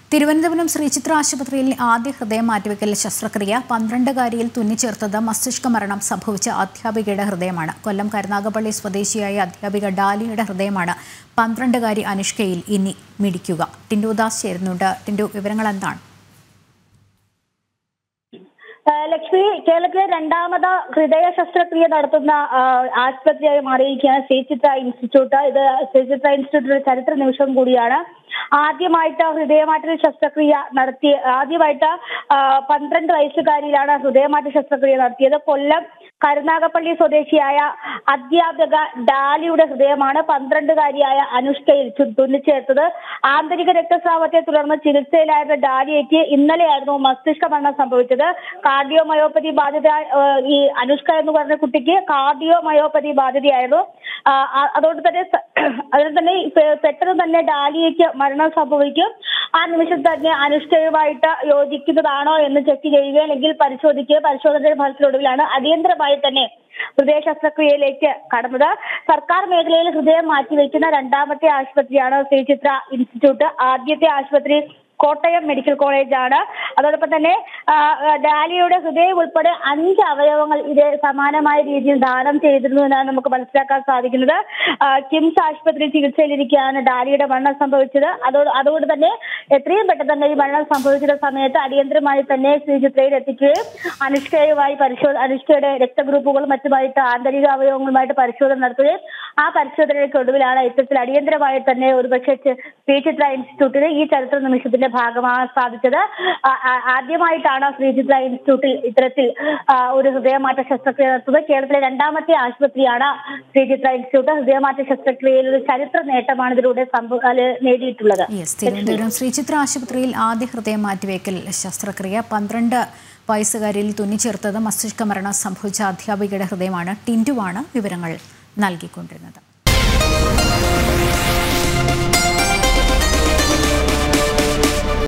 തിരുവനന്തപുരം ശ്രീചിത്ര ആശുപത്രിയിൽ ആദ്യ ഹൃദയം മാറ്റിവെക്കൽ ശസ്ത്രക്രിയ പന്ത്രണ്ടുകാരിയിൽ തുന്നിച്ചേർത്തത് മസ്തിഷ്ക മരണം സംഭവിച്ച അധ്യാപികയുടെ ഹൃദയമാണ് കൊല്ലം കരുനാഗപ്പള്ളി സ്വദേശിയായ അധ്യാപിക ഡാലിയുടെ ഹൃദയമാണ് പന്ത്രണ്ടുകാരി അനുഷ്കയിൽ ഇനി മിടിക്കുക ടിൻഡു ദാസ് ചേരുന്നുണ്ട് ടിൻഡു വിവരങ്ങൾ എന്താണ് ഏഹ് ലക്ഷ്മി കേരളത്തിലെ രണ്ടാമത് ഹൃദയ ശസ്ത്രക്രിയ നടത്തുന്ന ആഹ് ആശുപത്രിയായി മാറിയിരിക്കുകയാണ് ശ്രീചിത്ര ഇൻസ്റ്റിറ്റ്യൂട്ട് ഇത് ശ്രീചിത്ര ഇൻസ്റ്റിറ്റ്യൂട്ടിന്റെ ചരിത്ര നിമിഷം കൂടിയാണ് ആദ്യമായിട്ട് ഹൃദയമാറ്റ ശസ്ത്രക്രിയ നടത്തിയ ആദ്യമായിട്ട് ആഹ് പന്ത്രണ്ട് വയസ്സുകാരിയിലാണ് ഹൃദയമാറ്റ ശസ്ത്രക്രിയ നടത്തിയത് കൊല്ലം കരുനാഗപ്പള്ളി സ്വദേശിയായ അധ്യാപിക ഡാലിയുടെ ഹൃദയമാണ് പന്ത്രണ്ടുകാരിയായ അനുഷ്കയിൽ ചു- തുന്നിച്ചേർത്തത് ആന്തരിക രക്തസ്രാവത്തെ തുടർന്ന് ചികിത്സയിലായിരുന്ന ഡാലിയയ്ക്ക് ഇന്നലെയായിരുന്നു മസ്തിഷ്ക മരണം സംഭവിച്ചത് കാർഡിയോ മയോപ്പതി ബാധിത ഏഹ് ഈ അനുഷ്ക എന്ന് പറഞ്ഞ കുട്ടിക്ക് കാർഡിയോ മയോപ്പതി ബാധിതയായിരുന്നു ആ, ആ- അതുകൊണ്ട് തന്നെ സ- അതുകൊണ്ട് തന്നെ ഈ പെ- പെട്ടെന്ന് തന്നെ ഡാലിയയ്ക്ക് മരണം സംഭവിക്കും ആ നിമിഷം തന്നെ അനുഷ്കയുമായിട്ട് യോജിക്കുന്നതാണോ എന്ന് ചെക്ക് ചെയ്യുക അല്ലെങ്കിൽ പരിശോധിക്കുക പരിശോധനയുടെ ഫലത്തിനൊടുവിലാണ് അടിയന്തരമായി തന്നെ ഹൃദയ ശസ്ത്രക്രിയയിലേക്ക് കടന്നത് സർക്കാർ മേഖലയിൽ ഹൃദയം മാറ്റിവെക്കുന്ന രണ്ടാമത്തെ ആശുപത്രിയാണ് ശ്രീചിത്ര ഇൻസ്റ്റിറ്റ്യൂട്ട് ആദ്യത്തെ ആശുപത്രി കോട്ടയം മെഡിക്കൽ കോളേജാണ് അതോടൊപ്പം തന്നെ ആ, ഡാലിയുടെ ഹൃദയം ഉൾപ്പെടെ അഞ്ച് അവയവങ്ങൾ ഇത് സമാനമായ രീതിയിൽ ദാനം ചെയ്തിരുന്നു എന്നാണ് നമുക്ക് മനസ്സിലാക്കാൻ സാധിക്കുന്നത് ആ, കിംസ് ആശുപത്രിയിൽ ചികിത്സയിലിരിക്കുകയാണ് ഡാലിയുടെ മരണം സംഭവിച്ചത് അതോട് അതുകൊണ്ട് തന്നെ എത്രയും പെട്ടെന്ന് തന്നെ ഈ മരണം സംഭവിച്ച സമയത്ത് അടിയന്തരമായി തന്നെ ശ്രീചിത്രയിൽ എത്തിക്കുകയും അനുഷ്കയുമായി പരിശോധന അനുഷ്കയുടെ രക്തഗ്രൂപ്പുകളും മറ്റുമായിട്ട് ആന്തരിക അവയവങ്ങളുമായിട്ട് പരിശോധന നടത്തുകയും ആ പരിശോധനയ്ക്ക് ഒടുവിലാണ് ഇത്തരത്തിൽ അടിയന്തരമായി തന്നെ ഒരുപക്ഷെ ചെ- ശ്രീചിത്ര ഇൻസ്റ്റിറ്റ്യൂട്ടിന് ഈ ചരിത്ര നിമിഷത്തിന്റെ ഭാഗമാകാൻ സാധിച്ചത് ആ- ആ- ആദ്യമായിട്ടാണ് ശ്രീചിത്ര ഇൻസ്റ്റിറ്റ്യൂട്ടിൽ ഇത്തരത്തിൽ ആ, ഒരു ഹൃദയമാറ്റ ശസ്ത്രക്രിയ നടത്തുന്നത് കേരളത്തിലെ രണ്ടാമത്തെ ആശുപത്രിയാണ് ശ്രീചിത്ര ഇൻസ്റ്റിറ്റ്യൂട്ട് ഹൃദയമാറ്റ ശസ്ത്രക്രിയയിൽ ഒരു ചരിത്ര നേട്ടമാണ് ഇതിലൂടെ സംഭവ അല്ല, നേടിയിട്ടുള്ളത് യെസ് തിരുവനന്തപുരം ശ്രീചിത്ര ആശുപത്രിയിൽ ആദ്യ ഹൃദയം മാറ്റിവെക്കൽ ശസ്ത്രക്രിയ പന്ത്രണ്ട് വയസ്സുകാരിയിൽ തുന്നിച്ചേർത്തത് മസ്തിഷ്ക മരണം സംഭവിച്ച അധ്യാപികയുടെ ഹൃദയമാണ് ടിൻഡുവാണ് വിവരങ്ങൾ നൽകിക്കൊണ്ടിരുന്നത്